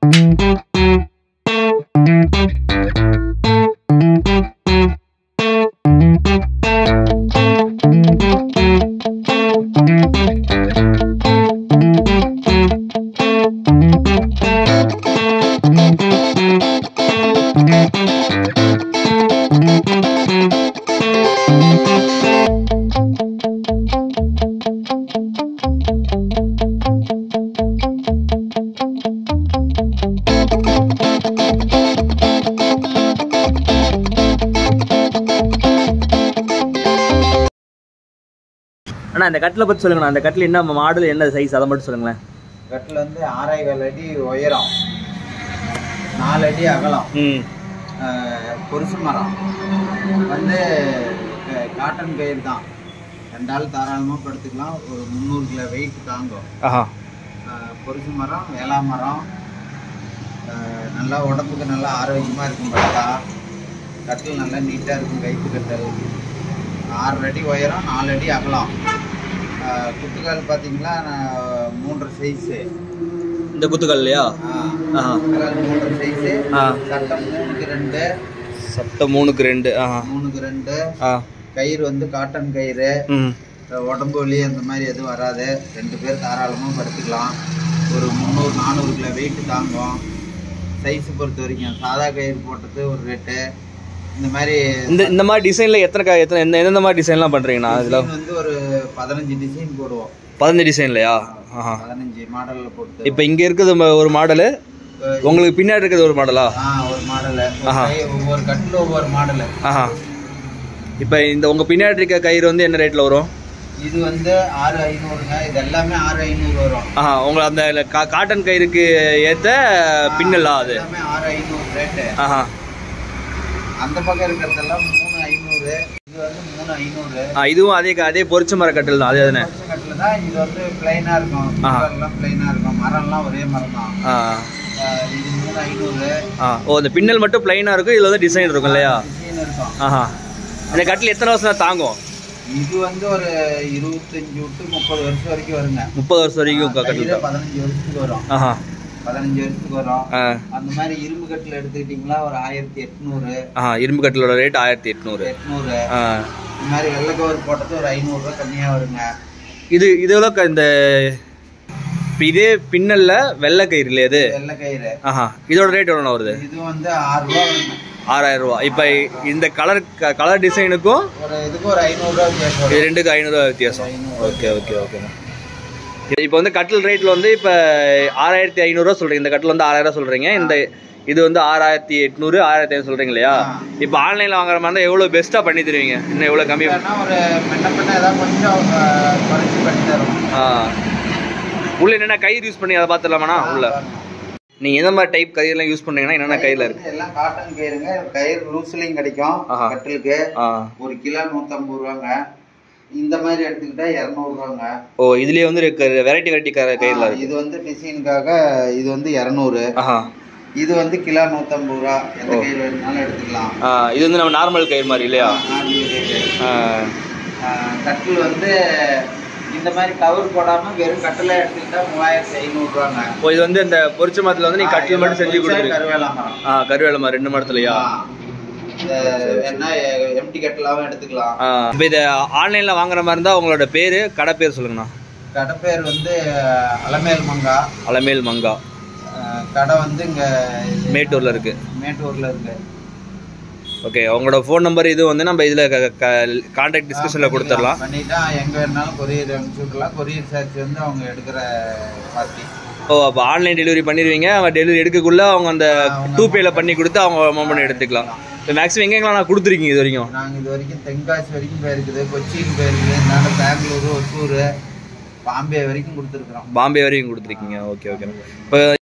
அண்ணா இந்த கட்டில பத்தி சொல்லுங்கண்ணா அந்த கட்டில் என்ன மாடல் என்ன சைஸ் அதை மட்டும் சொல்லுங்களேன் கட்டில் வந்து ஆறேகால் அடி உயரம் நாலு அடி அகலம் ம் ஆஹ் பொருசு மரம் வந்து க- காட்டன் கயிறு தான் ரெண்டு ஆள் தாராளமாக படுத்துக்கலாம் ஒரு முந்நூறு கிலோ வெயிட் தாங்கும் ஆஹா ஆஹ் பொருசு மரம் வேளா மரம் ஆஹ் நல்லா உடம்புக்கு நல்லா ஆரோக்கியமாக இருக்கும் பட்டா கட்டில் நல்லா நீட்டாக இருக்கும் கைத்து கட்டல் ஆறு அடி உயரம் நாலு அடி அகலம் ஆஹ் குத்துக்கால் பார்த்தீங்கன்னா நான் மூன்றரை சைஸு இந்த குத்துக்கல் இல்லையா ஆஹா குத்துக்கால் மூன்றரை சைஸு ஆ சட்டம் மூணுக்கு ரெண்டு சட்டம் மூணுக்கு ரெண்டு ஆஹா மூணுக்கு ரெண்டு ஆ கயிறு வந்து காட்டன் கயிறு ம் உடம்பு வலி அந்த மாதிரி எதுவும் வராது ரெண்டு பேர் தாராளமாக படுத்துக்கலாம் ஒரு முந்நூறு நானூறு கிலோ வெயிட் தாங்கும் சைஸ் பொறுத்த வரைக்கும் சாதா கயிறு போட்டது ஒரு ரேட்டு இந்த மாதிரி இந்த இந்த மாதிரி டிசைன்ல எத்தனை கா எத்தனை எந்த எந்தெந்த மாதிரி டிசைன்லாம் பண்றீங்கண்ணா இதுல design வந்து ஒரு பதினஞ்சு டிசைன் போடுவோம் பதினஞ்சு டிசைன்லையா ஆஹா பதினஞ்சு மாடலில் போட்டு இப்போ இங்க இருக்கிறது ம- ஒரு மாடலு உங்களுக்கு பின்னாடி இருக்கிறது ஒரு மாடலா ஆ ஒரு மாடலு ஆஹா. ஒவ்வொரு கட்டில் ஒவ்வொரு மாடலு ஆஹா இப்போ இந்த உங்க பின்னாடி இருக்க கயிறு வந்து என்ன ரேட்ல வரும் இது வந்து ஆறு ஐநூறுங்க இது எல்லாமே ஆறு ஐநூறு வரும் ஆஹா உங்க அந்த கா- காட்டன் கயிறுக்கு ஏத்த பின்னலா அது எல்லாமே ஆறு ஐநூறு ரேட்டு ஆஹா அந்த பக்கம் இருக்கிறதெல்லாம் மூணு ஐநூறு இது வந்து மூணு ஐநூறு ஆ, இதுவும் அதே க- அதே பொரிச்ச மர கட்டில் தான் அதே தானே கட்டில் தான் இது வந்து பிளைனா இருக்கும் ஆஹா. எல்லாம் பிளைனா இருக்கும் மரம்லாம் ஒரே மரம் தான் ஆ ஆஹ் இது மூணு ஐநூறு ஆ ஓ இந்த பின்னல் மட்டும் பிளைனா இருக்கும் இதுல வந்து டிசைன் இருக்கும் இல்லையா டிசைன் இருக்கும் ஆஹா இந்த கட்டில் எத்தனை வருஷம் தான் தாங்கும் இது வந்து ஒரு இருபத்தஞ்சு விட்டு முப்பது வருஷம் வரைக்கும் வருங்க முப்பது வருஷம் வரைக்கும் க- கட்டில் கையில தான் பதினஞ்சு வருஷத்துக்கு வரும் ஆஹா பதினஞ்சு வருஷத்துக்கு வரும் ஆ அந்த மாதிரி இரும்பு கட்டில் எடுத்துக்கிட்டிங்களா ஒரு ஆயிரத்தி எட்நூறு ஆஹா இரும்பு கட்டிலோட ரேட் ஆயிரத்தி எட்நூறு எட்நூறு ஆ இந்த மாதிரி வெள்ளை கவர் போட்டது ஒரு ஐநூறுரூவா கம்மியாக வருங்க இது இதோட க- இந்த இப்போ இதே பின்னல்ல வெள்ளை கயிறு இல்லையா இது வெள்ளை கயிறு ஆஹா இதோட ரேட் எவ்வளோ வருது இது வந்து ஆறு ரூபா வருங்க ஆறாயிரம் ரூபா இப்போ இந்த கலர் கலர் டிசைனுக்கும் ஒரு இதுக்கு ஒரு ஐநூறுரூவா வித்தியாசம் வரும் இது ரெண்டுக்கு ஐநூறுரூவா வித்தியாசம் ஓகே ஓகே ஓகேண்ணா இப்போ வந்து கட்டில் ரேட்டில் வந்து இப்போ ஆறாயிரத்தி ஐநூறுரூவா சொல்கிறீங்க இந்த கட்டில் வந்து ஆறாயிரம் சொல்கிறீங்க இந்த இது வந்து ஆறாயிரத்தி எட்நூறு ஆயிரத்தி ஐநூறு சொல்கிறீங்க இல்லையா இப்போ ஆன்லைனில் வாங்குற மாதிரி இருந்தால் எவ்வளோ பெஸ்ட்டாக பண்ணி தருவீங்க இன்னும் எவ்வளோ கம்மி இல்லைன்னா ஒரு மென்ன பண்ண ஏதாவது கொஞ்சம் அஹ், குறைச்சி பண்ணி தரும் ஆ உள்ள என்னென்ன கயிறு யூஸ் பண்ணி அதை பார்த்துலாமாண்ணா உள்ள நீங்கள் எந்த மாதிரி டைப் கயிறுலாம் யூஸ் பண்ணுறீங்கன்னா என்னென்ன கயிறில் இருக்குது எல்லாம் காட்டன் கயிறுங்க கயிறு லூஸ்லையும் கிடைக்கும் ஆஹா. கட்டிலுக்கு ஆ ஒரு கிலோ நூற்றம்பது ரூபாங்க இந்த மாதிரி எடுத்துக்கிட்டா இரநூறுவாங்க ஓ இதுலேயே வந்து வெரைட்டி வெரைட்டி கயிறில் இருக்கு இது வந்து டிசைனுக்காக இது வந்து இரநூறு ஆஹா இது வந்து கிலோ நூற்றம்பது ரூபா எந்த கயிறு வேணுனாலும் எடுத்துக்கலாம் ஆ இது வந்து நம்ம நார்மல் கயிறு மாதிரி இல்லையா நார்மல் கயிறு ஆ ஆஹ் கட்டில் வந்து இந்த மாதிரி கவர் போடாம வெறும் கட்டில எடுத்துக்கிட்டா மூவாயிரத்தி ஐநூறுரூவாங்க ஓ இது வந்து இந்த பொரிச்ச மரத்தில் வந்து நீ கட்டில் மட்டும் செஞ்சு கொடுத்துருங்க கருவேலா மரம் ஆ கருவேல மரம் ரெண்டு மரத்துலையா ஆ. இந்த வேணா எம்டி கட்டலாவும் எடுத்துக்கலாம் ஆ இப்போ இதை ஆன்லைனில் வாங்குற மாதிரி இருந்தால் உங்களோட பேர் கடை பேர் சொல்லுங்கண்ணா கடை பேர் வந்து அலமேல் மங்கா அலமேல் மங்கா ஆஹ் கடை வந்து இங்க மேட்டூரில் இருக்கு மேட்டூர்ல இருக்கு ஓகே உங்களோட ஃபோன் நம்பர் இது வந்து நம்ம இதில் கான்டாக்ட் டிஸ்கஷனில் கொடுத்துடலாம் பண்ணிட்டா எங்க வேணாலும் கொரியர் அனுப்பிச்சு விடலாம் கொரியர் சார்ஜ் வந்து அவங்க எடுக்கிற பார்ட்டி ஓ அப்போ ஆன்லைன் டெலிவரி பண்ணிடுவீங்க அவங்க டெலிவரி எடுக்கக்குள்ள அவங்க அந்த டூ பேல பண்ணி கொடுத்து அவங்க அமௌண்ட் எடுத்துக்கலாம் இப்போ மேக்ஸிமம் எங்கெங்கெல்லாம் நான் கொடுத்துருக்கீங்க இது வரைக்கும் நாங்க இது வரைக்கும் தென்காசி வரைக்கும் போயிருக்குது கொச்சின் போயிருக்குது நாங்கள் பெங்களூரு ஒசூர் பாம்பே வரைக்கும் கொடுத்துருக்குறோம் பாம்பே வரைக்கும் கொடுத்துருக்கீங்க ஓகே ஓகே இப்போ